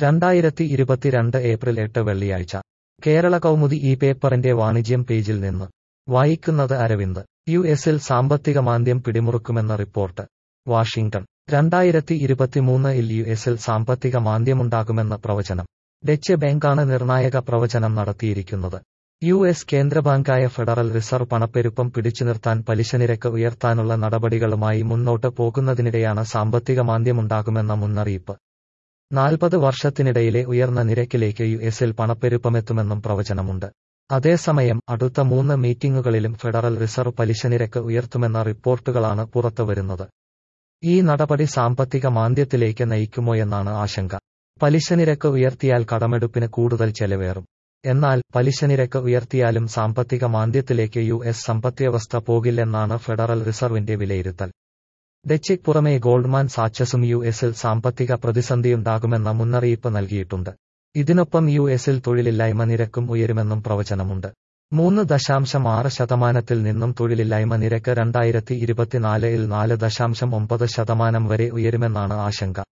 രണ്ടായിരത്തി ഇരുപത്തിരണ്ട് ഏപ്രിൽ എട്ട് വെള്ളിയാഴ്ച കേരള കൗമുദി ഈ പേപ്പറിന്റെ വാണിജ്യം പേജിൽ നിന്ന് വായിക്കുന്നത് അരവിന്ദ് യു എസിൽ സാമ്പത്തിക മാന്ദ്യം പിടിമുറുക്കുമെന്ന റിപ്പോർട്ട് വാഷിംഗ്ടൺ രണ്ടായിരത്തി ഇരുപത്തിമൂന്നിൽ യു എസിൽ സാമ്പത്തിക മാന്ദ്യമുണ്ടാകുമെന്ന പ്രവചനം ഡെച്ച് ബാങ്കാണ് നിർണായക പ്രവചനം നടത്തിയിരിക്കുന്നത് യു എസ് കേന്ദ്രബാങ്കായ ഫെഡറൽ റിസർവ് പണപ്പെരുപ്പം പിടിച്ചുനിർത്താൻ പലിശനിരക്ക് ഉയർത്താനുള്ള നടപടികളുമായി മുന്നോട്ട് പോകുന്നതിനിടെയാണ് സാമ്പത്തിക മാന്ദ്യമുണ്ടാകുമെന്ന മുന്നറിയിപ്പ് നാൽപ്പത് വർഷത്തിനിടയിലെ ഉയർന്ന നിരക്കിലേക്ക് യു എസിൽ പണപ്പെരുപ്പമെത്തുമെന്നും പ്രവചനമുണ്ട് അതേസമയം അടുത്ത മൂന്ന് മീറ്റിംഗുകളിലും ഫെഡറൽ റിസർവ് പലിശനിരക്ക് ഉയർത്തുമെന്ന റിപ്പോർട്ടുകളാണ് പുറത്തുവരുന്നത് ഈ നടപടി സാമ്പത്തിക മാന്ദ്യത്തിലേക്ക് നയിക്കുമോയെന്നാണ് ആശങ്ക പലിശനിരക്ക് ഉയർത്തിയാൽ കടമെടുപ്പിന് കൂടുതൽ ചെലവേറും എന്നാൽ പലിശനിരക്ക് ഉയർത്തിയാലും സാമ്പത്തിക മാന്ദ്യത്തിലേക്ക് യു എസ് സമ്പദ്വ്യവസ്ഥ പോകില്ലെന്നാണ് ഫെഡറൽ റിസർവിന്റെ വിലയിരുത്തൽ ഡെച്ചിക് പുറമെ ഗോൾഡ്മാൻ സാച്ചസും യു എസിൽ സാമ്പത്തിക പ്രതിസന്ധിയുണ്ടാകുമെന്ന മുന്നറിയിപ്പ് നൽകിയിട്ടുണ്ട് ഇതിനൊപ്പം യു എസിൽ തൊഴിലില്ലായ്മ നിരക്കും ഉയരുമെന്നും പ്രവചനമുണ്ട് മൂന്ന് ദശാംശം ആറ് ശതമാനത്തിൽ നിന്നും തൊഴിലില്ലായ്മ നിരക്ക് രണ്ടായിരത്തി ഇരുപത്തിനാലിൽ നാല് ദശാംശം ഒമ്പത് ശതമാനം വരെ ഉയരുമെന്നാണ് ആശങ്ക